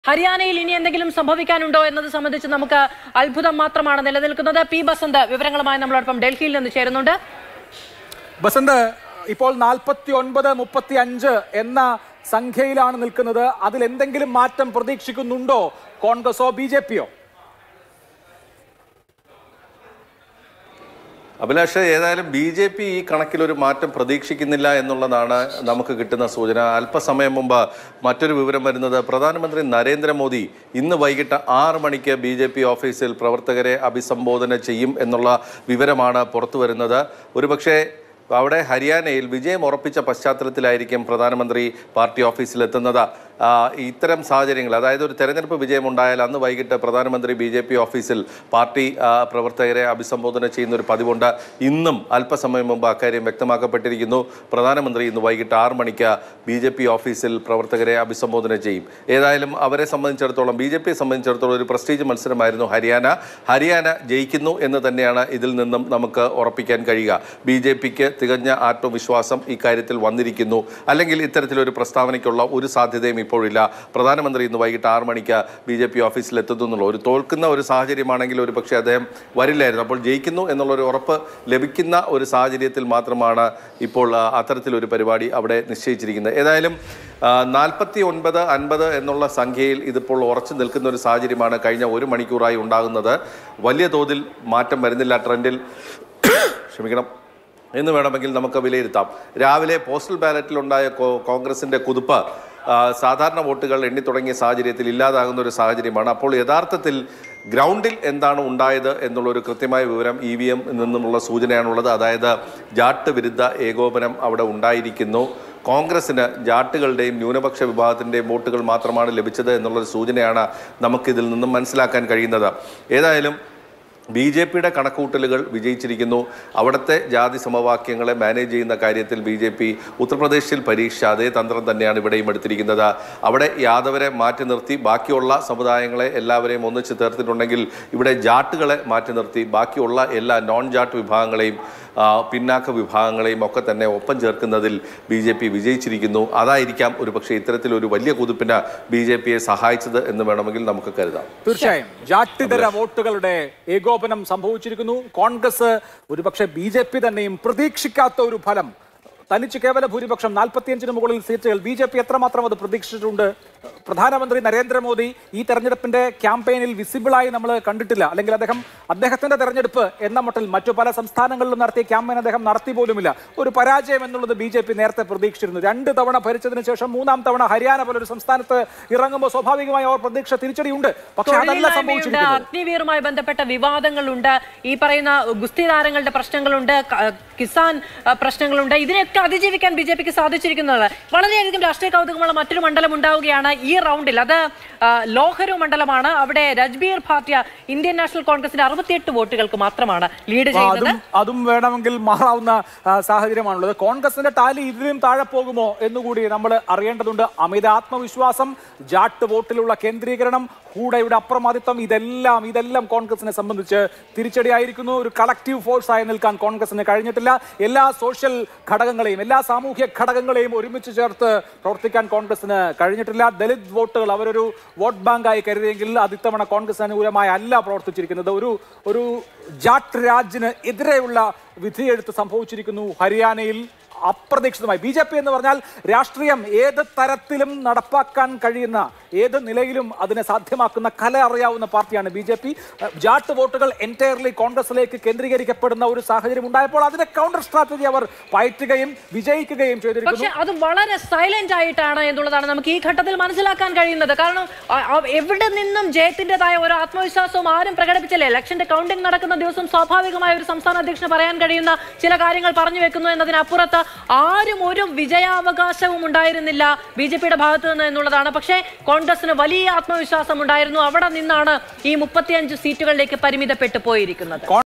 ഹരിയാനയിൽ ഇനി എന്തെങ്കിലും സംഭവിക്കാനുണ്ടോ എന്നത് സംബന്ധിച്ച് നമുക്ക് അത്ഭുതം മാത്രമാണ് നിലനിൽക്കുന്നത് പി ബസന്ത് വിവരങ്ങളുമായി നമ്മളോടൊപ്പം ഡൽഹിയിൽ നിന്ന് ചേരുന്നുണ്ട് ബസന്ത് ഇപ്പോൾ നാൽപ്പത്തി ഒൻപത് മുപ്പത്തി അഞ്ച് എന്ന സംഖ്യയിലാണ് നിൽക്കുന്നത് അതിൽ എന്തെങ്കിലും മാറ്റം പ്രതീക്ഷിക്കുന്നുണ്ടോ കോൺഗ്രസോ ബി ജെ പിയോ അഭിലാഷ് ഏതായാലും ബി ജെ പി ഈ കണക്കിലൊരു മാറ്റം പ്രതീക്ഷിക്കുന്നില്ല എന്നുള്ളതാണ് നമുക്ക് കിട്ടുന്ന സൂചന അല്പസമയം മുമ്പ് മറ്റൊരു വിവരം വരുന്നത് പ്രധാനമന്ത്രി നരേന്ദ്രമോദി ഇന്ന് വൈകിട്ട് ആറ് മണിക്ക് ബി ജെ പി ഓഫീസിൽ പ്രവർത്തകരെ അഭിസംബോധന ചെയ്യും എന്നുള്ള വിവരമാണ് പുറത്തു വരുന്നത് ഒരുപക്ഷെ അവിടെ ഹരിയാനയിൽ വിജയം ഉറപ്പിച്ച പശ്ചാത്തലത്തിലായിരിക്കും പ്രധാനമന്ത്രി പാർട്ടി ഓഫീസിൽ എത്തുന്നത് ആ, ഇത്തരം സാഹചര്യങ്ങൾ അതായത് ഒരു തെരഞ്ഞെടുപ്പ് വിജയം ഉണ്ടായാൽ അന്ന് വൈകിട്ട് പ്രധാനമന്ത്രി ബി ജെ പി ഓഫീസിൽ പാർട്ടി ആ, പ്രവർത്തകരെ അഭിസംബോധന ചെയ്യുന്ന ഒരു പതിവുണ്ട് ഇന്നും അല്പസമയം മുമ്പ് അക്കാര്യം വ്യക്തമാക്കപ്പെട്ടിരിക്കുന്നു പ്രധാനമന്ത്രി ഇന്ന് വൈകിട്ട് ആറ് മണിക്ക് ബി ജെ പി ഓഫീസിൽ പ്രവർത്തകരെ അഭിസംബോധന ചെയ്യും ഏതായാലും അവരെ സംബന്ധിച്ചിടത്തോളം ബി ജെ പിയെ സംബന്ധിച്ചിടത്തോളം ഒരു പ്രസ്റ്റീജ് മത്സരമായിരുന്നു ഹരിയാന ഹരിയാന ജയിക്കുന്നു എന്ന് തന്നെയാണ് ഇതിൽ നിന്നും നമുക്ക് ഉറപ്പിക്കാൻ കഴിയുക ബി ജെ പിക്ക് തികഞ്ഞ ആത്മവിശ്വാസം ഇക്കാര്യത്തിൽ വന്നിരിക്കുന്നു അല്ലെങ്കിൽ ഇത്തരത്തിലൊരു പ്രസ്താവനയ്ക്കുള്ള ഒരു സാധ്യതയും ഇപ്പോഴില്ല പ്രധാനമന്ത്രി ഇന്ന് വൈകിട്ട് ആറ് മണിക്ക് ബി ജെ പി ഓഫീസിൽ എത്തുന്നു എന്നുള്ള ഒരു തോൽക്കുന്ന ഒരു സാഹചര്യമാണെങ്കിൽ ഒരു പക്ഷേ അദ്ദേഹം വരില്ലായിരുന്നു അപ്പോൾ ജയിക്കുന്നു എന്നുള്ള ഒരു ഉറപ്പ് ലഭിക്കുന്ന ഒരു സാഹചര്യത്തിൽ മാത്രമാണ് ഇപ്പോൾ ആ, അത്തരത്തിലൊരു പരിപാടി അവിടെ നിശ്ചയിച്ചിരിക്കുന്നത് ഏതായാലും നാൽപ്പത്തി ഒൻപത് അൻപത് എന്നുള്ള സംഖ്യയിൽ ഇതിപ്പോൾ ഉറച്ചു നിൽക്കുന്ന ഒരു സാഹചര്യമാണ് കഴിഞ്ഞ ഒരു മണിക്കൂറായി ഉണ്ടാകുന്നത് വലിയ തോതിൽ മാറ്റം വരുന്നില്ല ട്രെൻഡിൽ ക്ഷമിക്കണം എന്ന് വേണമെങ്കിൽ നമുക്ക് വിലയിരുത്താം രാവിലെ പോസ്റ്റൽ ബാലറ്റിലുണ്ടായ കോ- കോൺഗ്രസിന്റെ കുതിപ്പ് ആ, സാധാരണ വോട്ടുകൾ എണ്ണി തുടങ്ങിയ സാഹചര്യത്തിൽ ഇല്ലാതാകുന്ന ഒരു സാഹചര്യമാണ് അപ്പോൾ യഥാർത്ഥത്തിൽ ഗ്രൗണ്ടിൽ എന്താണ് ഉണ്ടായത് എന്നുള്ള ഒരു കൃത്യമായ വിവരം ഇ വി എം നിന്നുമുള്ള സൂചനയാണുള്ളത് അതായത് ജാട്ട് വിരുദ്ധ ഏകോപനം അവിടെ ഉണ്ടായിരിക്കുന്നു കോൺഗ്രസിന് ജാട്ടുകളുടെയും ന്യൂനപക്ഷ വിഭാഗത്തിൻ്റെയും വോട്ടുകൾ മാത്രമാണ് ലഭിച്ചത് എന്നുള്ളൊരു സൂചനയാണ് നമുക്കിതിൽ നിന്നും മനസ്സിലാക്കാൻ കഴിയുന്നത് ഏതായാലും ബി ജെ പിയുടെ കണക്കൂട്ടലുകൾ വിജയിച്ചിരിക്കുന്നു അവിടുത്തെ ജാതി സമവാക്യങ്ങളെ മാനേജ് ചെയ്യുന്ന കാര്യത്തിൽ ബി ജെ പി ഉത്തർപ്രദേശിൽ പരീക്ഷ അതേ തന്ത്രം തന്നെയാണ് ഇവിടെയും എടുത്തിരിക്കുന്നത് അവിടെ യാദവരെ മാറ്റി നിർത്തി ബാക്കിയുള്ള സമുദായങ്ങളെ എല്ലാവരെയും ഒന്നിച്ച് ചേർത്തിട്ടുണ്ടെങ്കിൽ ഇവിടെ ജാട്ടുകളെ മാറ്റി നിർത്തി ബാക്കിയുള്ള എല്ലാ നോൺ ജാട്ട് വിഭാഗങ്ങളെയും ആ, പിന്നാക്ക വിഭാഗങ്ങളെയും ഒക്കെ തന്നെ ഒപ്പം ചേർക്കുന്നതിൽ ബി ജെ പി വിജയിച്ചിരിക്കുന്നു അതായിരിക്കാം ഒരുപക്ഷെ ഇത്തരത്തിലൊരു വലിയ കുതിപ്പിന് ബി ജെ പിയെ സഹായിച്ചത് എന്ന് വേണമെങ്കിൽ നമുക്ക് കരുതാം തീർച്ചയായും ജാട്ടിതര വോട്ടുകളുടെ ഏകോപനം സംഭവിച്ചിരിക്കുന്നു കോൺഗ്രസ് ഒരുപക്ഷെ ബി ജെ പി തന്നെയും പ്രതീക്ഷിക്കാത്ത ഒരു ഫലം തനിച്ച് കേവല ഭൂരിപക്ഷം നാൽപ്പത്തിയഞ്ചിന് മുകളിൽ സീറ്റുകൾ ബി ജെ പി എത്രമാത്രം അത് പ്രതീക്ഷിച്ചിട്ടുണ്ട് പ്രധാനമന്ത്രി നരേന്ദ്രമോദി ഈ തെരഞ്ഞെടുപ്പിന്റെ ക്യാമ്പയിനിൽ വിസിബിളായി നമ്മൾ കണ്ടിട്ടില്ല അല്ലെങ്കിൽ അദ്ദേഹം അദ്ദേഹത്തിന്റെ തെരഞ്ഞെടുപ്പ് എന്ന മട്ടിൽ മറ്റു പല സംസ്ഥാനങ്ങളിലും നടത്തിയ ക്യാമ്പയിൻ അദ്ദേഹം നടത്തി പോലുമില്ല ഒരു പരാജയം എന്നുള്ളത് ബി ജെ പി നേരത്തെ പ്രതീക്ഷിച്ചിരുന്നു രണ്ട് തവണ ഭരിച്ചതിന് ശേഷം മൂന്നാം തവണ ഹരിയാന പോലൊരു സംസ്ഥാനത്ത് ഇറങ്ങുമ്പോൾ സ്വാഭാവികമായി അവർ പ്രതീക്ഷ തിരിച്ചടിയുണ്ട് പക്ഷേ അതല്ല തൊഴിലില്ലായ്മയുണ്ട് സംഭവിച്ചിരിക്കുന്നത് അഗ്നിവീറുമായി ബന്ധപ്പെട്ട വിവാദങ്ങളുണ്ട് ഈ പറയുന്ന ഗുസ്തി താരങ്ങളുടെ പ്രശ്നങ്ങളുണ്ട് ക- കിസാൻ അഹ്, പ്രശ്നങ്ങളുണ്ട് ഇതിനെയൊക്കെ അതിജീവിക്കാൻ ബി ജെ പിക്ക് സാധിച്ചിരിക്കുന്നത് വളരെയധികം രാഷ്ട്രീയ കൗതുകമുള്ള മറ്റൊരു മണ്ഡലം ഉണ്ടാവുകയാണ് ഈ റൗണ്ടിൽ അത് ആ, ലോഹരു മണ്ഡലമാണ് അവിടെ രജ്ബീർ ഭാട്ടിയ ഇന്ത്യൻ നാഷണൽ കോൺഗ്രസിന്റെ അറുപത്തിയെട്ട് വോട്ടുകൾക്ക് മാത്രമാണ് ലീഡ് ആ, ചെയ്യുന്നത് അതും അതും വേണമെങ്കിൽ മാറാവുന്ന ആ, സാഹചര്യമാണുള്ളത് കോൺഗ്രസിന്റെ ടാലി ഇതിലും താഴെ പോകുമോ എന്നുകൂടി നമ്മൾ അറിയേണ്ടതുണ്ട് അമിത ആത്മവിശ്വാസം ജാട്ട് വോട്ടിലുള്ള കേന്ദ്രീകരണം കൂടെയുടെ അപ്രമാദിത്വം ഇതെല്ലാം ഇതെല്ലാം കോൺഗ്രസിനെ സംബന്ധിച്ച് തിരിച്ചടിയായിരിക്കുന്നു ഒരു കളക്റ്റീവ് ഫോഴ്സ് ആയി നിൽക്കാൻ കോൺഗ്രസിന് കഴിഞ്ഞിട്ടില്ല എല്ലാ സോഷ്യൽ ഘടകങ്ങളെയും എല്ലാ സാമൂഹ്യ ഘടകങ്ങളെയും ഒരുമിച്ച് ചേർത്ത് പ്രവർത്തിക്കാൻ കോൺഗ്രസിന് കഴിഞ്ഞിട്ടില്ല ദലിത് വോട്ടുകൾ അവരൊരു വോട്ട് ബാങ്കായി കരുതിയെങ്കിൽ അത് ഇത്തവണ കോൺഗ്രസ് അനുകൂലമായി അല്ല പ്രവർത്തിച്ചിരിക്കുന്നത് ഒരു ഒരു ജാട്ട് രാജിന് എതിരെയുള്ള വിധിയെഴുത്ത് സംഭവിച്ചിരിക്കുന്നു ഹരിയാനയിൽ അപ്രതീക്ഷിതമായി ബി ജെ പി എന്ന് പറഞ്ഞാൽ രാഷ്ട്രീയം ഏത് തരത്തിലും നടപ്പാക്കാൻ കഴിയുന്ന ഏത് നിലയിലും അതിനെ സാധ്യമാക്കുന്ന കല അറിയാവുന്ന പാർട്ടിയാണ് ബി ജെ പി ജാട്ട് വോട്ടുകൾ എൻറ്റയർലി കോൺഗ്രസിലേക്ക് കേന്ദ്രീകരിക്കപ്പെടുന്ന ഒരു സാഹചര്യം ഉണ്ടായപ്പോൾ അതിനെ കൗണ്ടർ സ്ട്രാറ്റജി അവർ പയറ്റുകയും വിജയിക്കുകയും ചെയ്തിരിക്കുന്നു പക്ഷെ അത് വളരെ സൈലന്റ് ആയിട്ടാണ് എന്നുള്ളതാണ് നമുക്ക് ഈ ഘട്ടത്തിൽ മനസ്സിലാക്കാൻ കഴിയുന്നത് കാരണം അ- അ- എവിടെ നിന്നും ജയത്തിൻ്റെതായ ഒരു ആത്മവിശ്വാസവും ആരും പ്രകടിപ്പിച്ചില്ല ഇലക്ഷന്റെ കൗണ്ടിംഗ് നടക്കുന്ന ദിവസം സ്വാഭാവികമായ ഒരു സംസ്ഥാന അധ്യക്ഷന് പറയാൻ കഴിയുന്ന ചില കാര്യങ്ങൾ പറഞ്ഞു വെക്കുന്നു എന്നതിനപ്പുറത്ത് ആരും ഒരു വിജയാവകാശവും ഉണ്ടായിരുന്നില്ല ബി ജെ പിയുടെ ഭാഗത്ത് നിന്ന് എന്നുള്ളതാണ് പക്ഷേ കോൺഗ്രസിന് വലിയ ആത്മവിശ്വാസം ഉണ്ടായിരുന്നു അവിടെ നിന്നാണ് ഈ മുപ്പത്തിയഞ്ച് സീറ്റുകളിലേക്ക് പരിമിതപ്പെട്ടു പോയിരിക്കുന്നത്